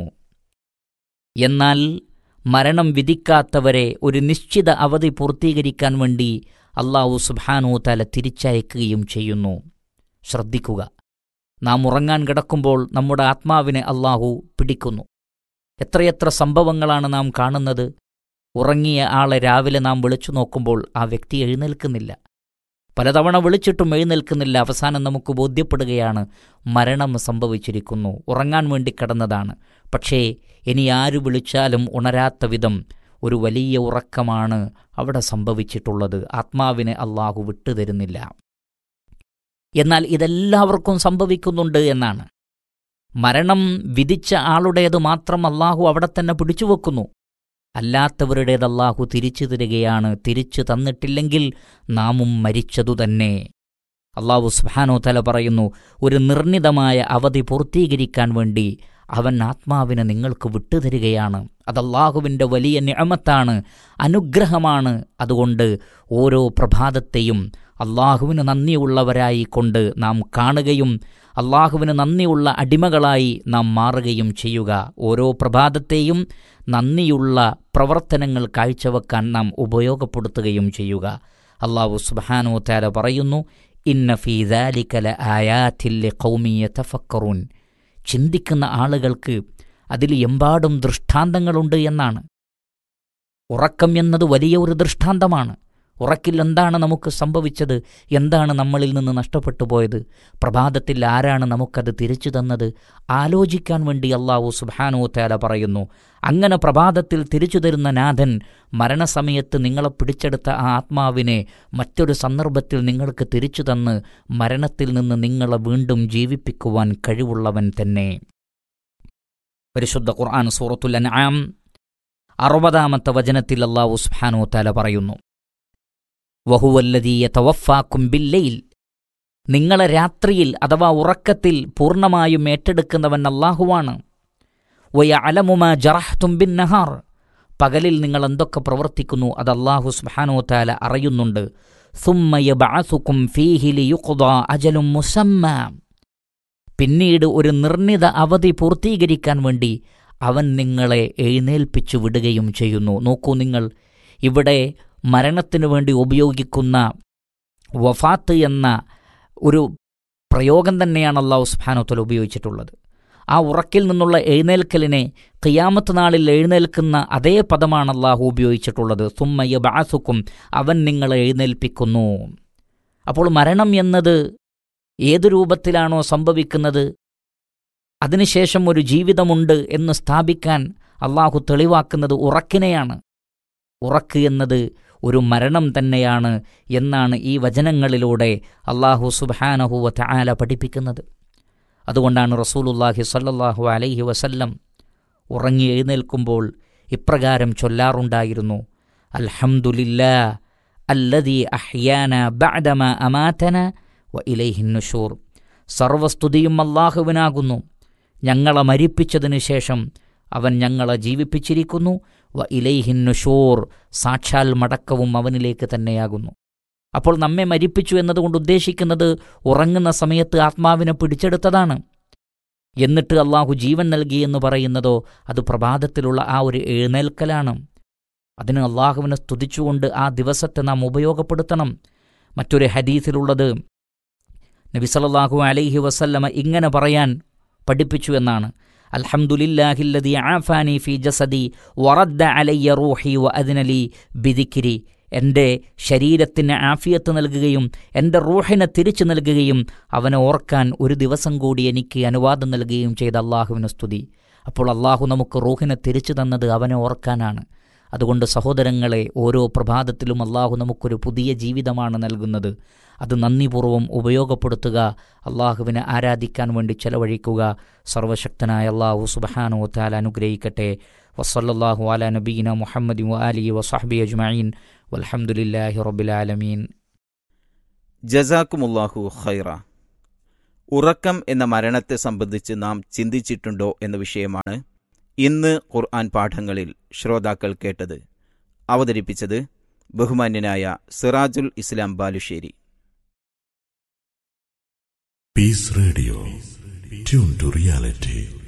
എന്നാൽ മരണം വിധിക്കാത്തവരെ ഒരു നിശ്ചിത അവധി പൂർത്തീകരിക്കാൻ വേണ്ടി അള്ളാഹു സുബാനു തല തിരിച്ചയക്കുകയും ചെയ്യുന്നു ശ്രദ്ധിക്കുക നാം ഉറങ്ങാൻ കിടക്കുമ്പോൾ നമ്മുടെ ആത്മാവിനെ അള്ളാഹു പിടിക്കുന്നു എത്രയെത്ര സംഭവങ്ങളാണ് നാം കാണുന്നത് ഉറങ്ങിയ ആളെ രാവിലെ നാം വിളിച്ചു നോക്കുമ്പോൾ ആ വ്യക്തി എഴുന്നേൽക്കുന്നില്ല പലതവണ വിളിച്ചിട്ടും എഴുന്നേൽക്കുന്നില്ല അവസാനം നമുക്ക് ബോധ്യപ്പെടുകയാണ് മരണം സംഭവിച്ചിരിക്കുന്നു ഉറങ്ങാൻ വേണ്ടി കിടന്നതാണ് പക്ഷേ ഇനി ആര് വിളിച്ചാലും ഉണരാത്ത വിധം ഒരു വലിയ ഉറക്കമാണ് അവിടെ സംഭവിച്ചിട്ടുള്ളത് ആത്മാവിനെ അള്ളാഹു വിട്ടുതരുന്നില്ല എന്നാൽ ഇതെല്ലാവർക്കും സംഭവിക്കുന്നുണ്ട് എന്നാണ് മരണം വിധിച്ച ആളുടേത് മാത്രം അള്ളാഹു അവിടെ തന്നെ പിടിച്ചുവെക്കുന്നു അല്ലാത്തവരുടേത് അള്ളാഹു തിരിച്ചു തരികയാണ് തിരിച്ചു തന്നിട്ടില്ലെങ്കിൽ നാമും മരിച്ചതു തന്നെ അള്ളാഹു സുബാനോ തല പറയുന്നു ഒരു നിർണിതമായ അവധി പൂർത്തീകരിക്കാൻ വേണ്ടി അവൻ ആത്മാവിനെ നിങ്ങൾക്ക് വിട്ടുതരികയാണ് അത് അള്ളാഹുവിൻ്റെ വലിയ നിയമത്താണ് അനുഗ്രഹമാണ് അതുകൊണ്ട് ഓരോ പ്രഭാതത്തെയും അള്ളാഹുവിന് നന്ദിയുള്ളവരായി കൊണ്ട് നാം കാണുകയും അള്ളാഹുവിന് നന്ദിയുള്ള അടിമകളായി നാം മാറുകയും ചെയ്യുക ഓരോ പ്രഭാതത്തെയും നന്ദിയുള്ള പ്രവർത്തനങ്ങൾ കാഴ്ചവെക്കാൻ നാം ഉപയോഗപ്പെടുത്തുകയും ചെയ്യുക അള്ളാഹു സുബാനോ താര പറയുന്നു ഇന്ന ഫീദാലിക്കല ആയാത്തില്ലെ കൗമിയ തഫക്കറൂൻ ചിന്തിക്കുന്ന ആളുകൾക്ക് അതിൽ എമ്പാടും ദൃഷ്ടാന്തങ്ങളുണ്ട് എന്നാണ് ഉറക്കം എന്നത് വലിയ ഒരു ദൃഷ്ടാന്തമാണ് ഉറക്കിൽ എന്താണ് നമുക്ക് സംഭവിച്ചത് എന്താണ് നമ്മളിൽ നിന്ന് നഷ്ടപ്പെട്ടു പോയത് പ്രഭാതത്തിൽ ആരാണ് നമുക്കത് തിരിച്ചു തന്നത് ആലോചിക്കാൻ വേണ്ടി അള്ളാഹു സുബാനോ തേല പറയുന്നു അങ്ങനെ പ്രഭാതത്തിൽ തിരിച്ചു തരുന്ന നാഥൻ മരണസമയത്ത് നിങ്ങളെ പിടിച്ചെടുത്ത ആ ആത്മാവിനെ മറ്റൊരു സന്ദർഭത്തിൽ നിങ്ങൾക്ക് തിരിച്ചു തന്ന് മരണത്തിൽ നിന്ന് നിങ്ങളെ വീണ്ടും ജീവിപ്പിക്കുവാൻ കഴിവുള്ളവൻ തന്നെ പരിശുദ്ധ ഖുർആൻ സൂറത്തുൽ അൻആം അറുപതാമത്തെ വചനത്തിൽ അള്ളാഹു സുബ്ഹാനഹു തആല പറയുന്നു വഹുവല്ലതീയ തവഫാക്കും ബില്ലയിൽ നിങ്ങളെ രാത്രിയിൽ അഥവാ ഉറക്കത്തിൽ പൂർണ്ണമായും ഏറ്റെടുക്കുന്നവൻ അള്ളാഹുവാണ് വയ അലമുമ ജറഹ്തും ബിൻ നഹാർ പകലിൽ നിങ്ങൾ എന്തൊക്കെ പ്രവർത്തിക്കുന്നു അത് അള്ളാഹു സുബ്ഹാനഹു തആല അറിയുന്നുണ്ട് ثم يبعثكم فيه ليقضى أجل مسمى പിന്നീട് ഒരു നിർണിത അവധി പൂർത്തീകരിക്കാൻ വേണ്ടി അവൻ നിങ്ങളെ എഴുന്നേൽപ്പിച്ചു വിടുകയും ചെയ്യുന്നു നോക്കൂ നിങ്ങൾ ഇവിടെ മരണത്തിനു വേണ്ടി ഉപയോഗിക്കുന്ന വഫാത്ത് എന്ന ഒരു പ്രയോഗം തന്നെയാണ് അള്ളാഹു സുബാനോത്തൽ ഉപയോഗിച്ചിട്ടുള്ളത് ആ ഉറക്കിൽ നിന്നുള്ള എഴുന്നേൽക്കലിനെ ഖിയാമത്ത് നാളിൽ എഴുന്നേൽക്കുന്ന അതേ പദമാണ് അള്ളാഹു ഉപയോഗിച്ചിട്ടുള്ളത് സുമ്മയ ബാസുക്കും അവൻ നിങ്ങളെ എഴുന്നേൽപ്പിക്കുന്നു അപ്പോൾ മരണം എന്നത് ഏതു രൂപത്തിലാണോ സംഭവിക്കുന്നത് അതിനുശേഷം ഒരു ജീവിതമുണ്ട് എന്ന് സ്ഥാപിക്കാൻ അള്ളാഹു തെളിവാക്കുന്നത് ഉറക്കിനെയാണ് ഉറക്ക് എന്നത് ഒരു മരണം തന്നെയാണ് എന്നാണ് ഈ വചനങ്ങളിലൂടെ അള്ളാഹു സുബാനഹുവ തആല പഠിപ്പിക്കുന്നത് അതുകൊണ്ടാണ് റസൂലുല്ലാഹി സല്ലല്ലാഹു അലൈഹി വസല്ലം ഉറങ്ങി എഴുന്നേൽക്കുമ്പോൾ ഇപ്രകാരം ചൊല്ലാറുണ്ടായിരുന്നു അൽഹംദുലില്ലാ അല്ലദീ അഹ്യാന ബഅദമ അമാതന വ ഇലൈഹിൻ നുഷൂർ സർവസ്തുതിയും അള്ളാഹുവിനാകുന്നു ഞങ്ങളെ മരിപ്പിച്ചതിനു ശേഷം അവൻ ഞങ്ങളെ ജീവിപ്പിച്ചിരിക്കുന്നു വ ഇലൈഹിൻ നുഷൂർ സാക്ഷാൽ മടക്കവും അവനിലേക്ക് തന്നെയാകുന്നു അപ്പോൾ നമ്മെ മരിപ്പിച്ചു എന്നതുകൊണ്ട് ഉദ്ദേശിക്കുന്നത് ഉറങ്ങുന്ന സമയത്ത് ആത്മാവിനെ പിടിച്ചെടുത്തതാണ് എന്നിട്ട് അള്ളാഹു ജീവൻ നൽകി എന്ന് പറയുന്നതോ അത് പ്രഭാതത്തിലുള്ള ആ ഒരു എഴുന്നേൽക്കലാണ് അതിന് അള്ളാഹുവിനെ സ്തുതിച്ചുകൊണ്ട് ആ ദിവസത്തെ നാം ഉപയോഗപ്പെടുത്തണം മറ്റൊരു ഹദീസിലുള്ളത് നബി സല്ലല്ലാഹു അലൈഹി വസല്ലമ ഇങ്ങനെ പറയാൻ പഠിപ്പിച്ചു എന്നാണ് അൽഹംദുലില്ലാഹില്ലദി ആഫാനി ഫി ജസദി വറദ്ദ അലയ്യ റൂഹി വ അദ്നലി ബിദിക്കിരി എൻ്റെ ശരീരത്തിന് ആഫിയത്ത് നൽകുകയും എൻ്റെ റൂഹിനെ തിരിച്ചു നൽകുകയും അവനെ ഓർക്കാൻ ഒരു ദിവസം കൂടി എനിക്ക് അനുവാദം നൽകുകയും ചെയ്ത അള്ളാഹുവിന് സ്തുതി അപ്പോൾ അള്ളാഹു നമുക്ക് റൂഹിനെ തിരിച്ചു തന്നത് അവനെ ഓർക്കാനാണ് അതുകൊണ്ട് സഹോദരങ്ങളെ ഓരോ പ്രഭാതത്തിലും അള്ളാഹു നമുക്കൊരു പുതിയ ജീവിതമാണ് നൽകുന്നത് അത് നന്ദിപൂർവ്വം ഉപയോഗപ്പെടുത്തുക അള്ളാഹുവിനെ ആരാധിക്കാൻ വേണ്ടി ചെലവഴിക്കുക സർവശക്തനായ അള്ളാഹു സുബഹാനോ താല അനുഗ്രഹിക്കട്ടെ വസല്ലാഹു അല നബീന മുഹമ്മദ് അലി വസാഹബി അജ്മീൻ വലഹമുല്ലാഹി റബിലാലമീൻ ജസാക്കുമുല്ലാഹു ഖൈറ ഉറക്കം എന്ന മരണത്തെ സംബന്ധിച്ച് നാം ചിന്തിച്ചിട്ടുണ്ടോ എന്ന വിഷയമാണ് ഇന്ന് ഖുർആൻ പാഠങ്ങളിൽ ശ്രോതാക്കൾ കേട്ടത് അവതരിപ്പിച്ചത് ബഹുമാന്യനായ സിറാജുൽ ഇസ്ലാം Balussery Peace Radio. Tune to reality.